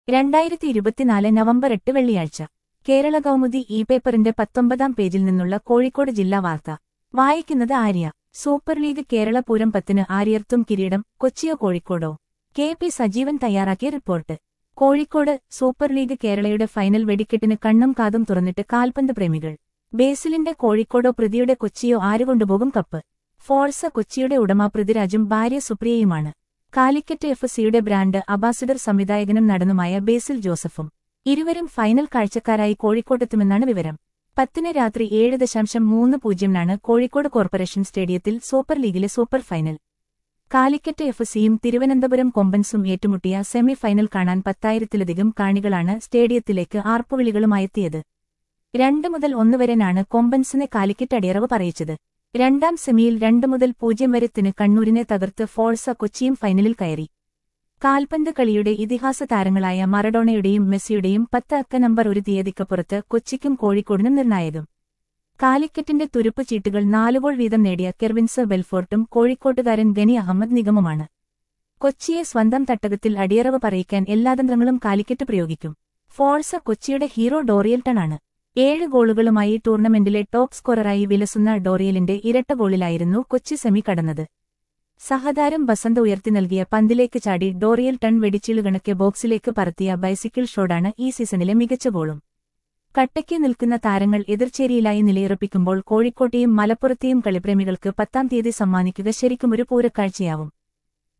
രണ്ടായിരത്തി ഇരുപത്തിനാല് നവംബർ എട്ട് വെള്ളിയാഴ്ച കേരള കൗമുദി ഇ പേപ്പറിന്റെ പത്തൊമ്പതാം പേജിൽ നിന്നുള്ള കോഴിക്കോട് ജില്ലാ വാർത്ത വായിക്കുന്നത് ആര്യ സൂപ്പർ ലീഗ് കേരള പൂരം പത്തിന് ആര്യർത്തും കിരീടം കൊച്ചിയോ കോഴിക്കോടോ കെ പി സജീവൻ തയ്യാറാക്കിയ റിപ്പോർട്ട് കോഴിക്കോട് സൂപ്പർ ലീഗ് കേരളയുടെ ഫൈനൽ വെടിക്കെട്ടിന് കണ്ണും കാതും തുറന്നിട്ട് കാൽപന്ത് പ്രേമികൾ ബേസിലിന്റെ കോഴിക്കോടോ പ്രതിയുടെ കൊച്ചിയോ ആര് കൊണ്ടുപോകും കപ്പ് ഫോഴ്സ കൊച്ചിയുടെ ഉടമ പൃഥ്വിരാജും ഭാര്യ സുപ്രിയയുമാണ് കാലിക്കറ്റ് എഫ് സിയുടെ ബ്രാൻഡ് അംബാസിഡർ സംവിധായകനും നടനുമായ ബേസിൽ ജോസഫും ഇരുവരും ഫൈനൽ കാഴ്ചക്കാരായി കോഴിക്കോട്ടെത്തുമെന്നാണ് വിവരം പത്തിന് രാത്രി ഏഴ് ദശാംശം മൂന്ന് പൂജ്യംനാണ് കോഴിക്കോട് കോർപ്പറേഷൻ സ്റ്റേഡിയത്തിൽ സൂപ്പർ ലീഗിലെ സൂപ്പർ ഫൈനൽ കാലിക്കറ്റ് എഫ് സിയും തിരുവനന്തപുരം കൊമ്പൻസും ഏറ്റുമുട്ടിയ സെമി ഫൈനൽ കാണാൻ പത്തായിരത്തിലധികം കാണികളാണ് സ്റ്റേഡിയത്തിലേക്ക് ആർപ്പുവിളികളുമായെത്തിയത് രണ്ട് മുതൽ ഒന്ന് വരെനാണ് കൊമ്പൻസിനെ കാലിക്കറ്റ് അടിയറവ് പറയിച്ചത് രണ്ടാം സെമിയിൽ രണ്ട് മുതൽ പൂജ്യം വരെത്തിന് കണ്ണൂരിനെ തകർത്ത് ഫോഴ്സ കൊച്ചിയും ഫൈനലിൽ കയറി കാൽപന്ത് കളിയുടെ ഇതിഹാസ താരങ്ങളായ മറഡോണയുടെയും മെസ്സിയുടെയും പത്ത് അക്ക നമ്പർ ഒരു തീയതിക്കപ്പുറത്ത് കൊച്ചിക്കും കോഴിക്കോടിനും നിർണായകം കാലിക്കറ്റിന്റെ തുരുപ്പ് ചീട്ടുകൾ നാലുഗോൾ വീതം നേടിയ കെർവിൻസ് ബെൽഫോർട്ടും കോഴിക്കോട്ടുകാരൻ ഗനി അഹമ്മദ് നിഗമുമാണ് കൊച്ചിയെ സ്വന്തം തട്ടകത്തിൽ അടിയറവ് പറയിക്കാൻ എല്ലാ തന്ത്രങ്ങളും കാലിക്കറ്റ് പ്രയോഗിക്കും ഫോഴ്സ കൊച്ചിയുടെ ഹീറോ ഡോറിയൽട്ടണാണ് ഏഴ് ഗോളുകളുമായി ടൂർണമെന്റിലെ ടോപ്പ് സ്കോററായി വിലസുന്ന ഡോറിയലിന്റെ ഇരട്ട ഗോളിലായിരുന്നു കൊച്ചി സെമി കടന്നത് സഹതാരം ബസന്ത ഉയർത്തി നൽകിയ പന്തിലേക്ക് ചാടി ഡോറിയൽ ടൺ വെടിച്ചിലുകണക്കെ ബോക്സിലേക്ക് പറത്തിയ ബൈസിക്കിൾ ഷോട്ടാണ് ഈ സീസണിലെ മികച്ച ഗോളും കട്ടയ്ക്ക് നിൽക്കുന്ന താരങ്ങൾ എതിർചേരിയിലായി നിലയുറപ്പിക്കുമ്പോൾ കോഴിക്കോട്ടെയും മലപ്പുറത്തെയും കളിപ്രേമികൾക്ക് പത്താം തീയതി സമ്മാനിക്കുക ശരിക്കും ഒരു പൂരക്കാഴ്ചയാവും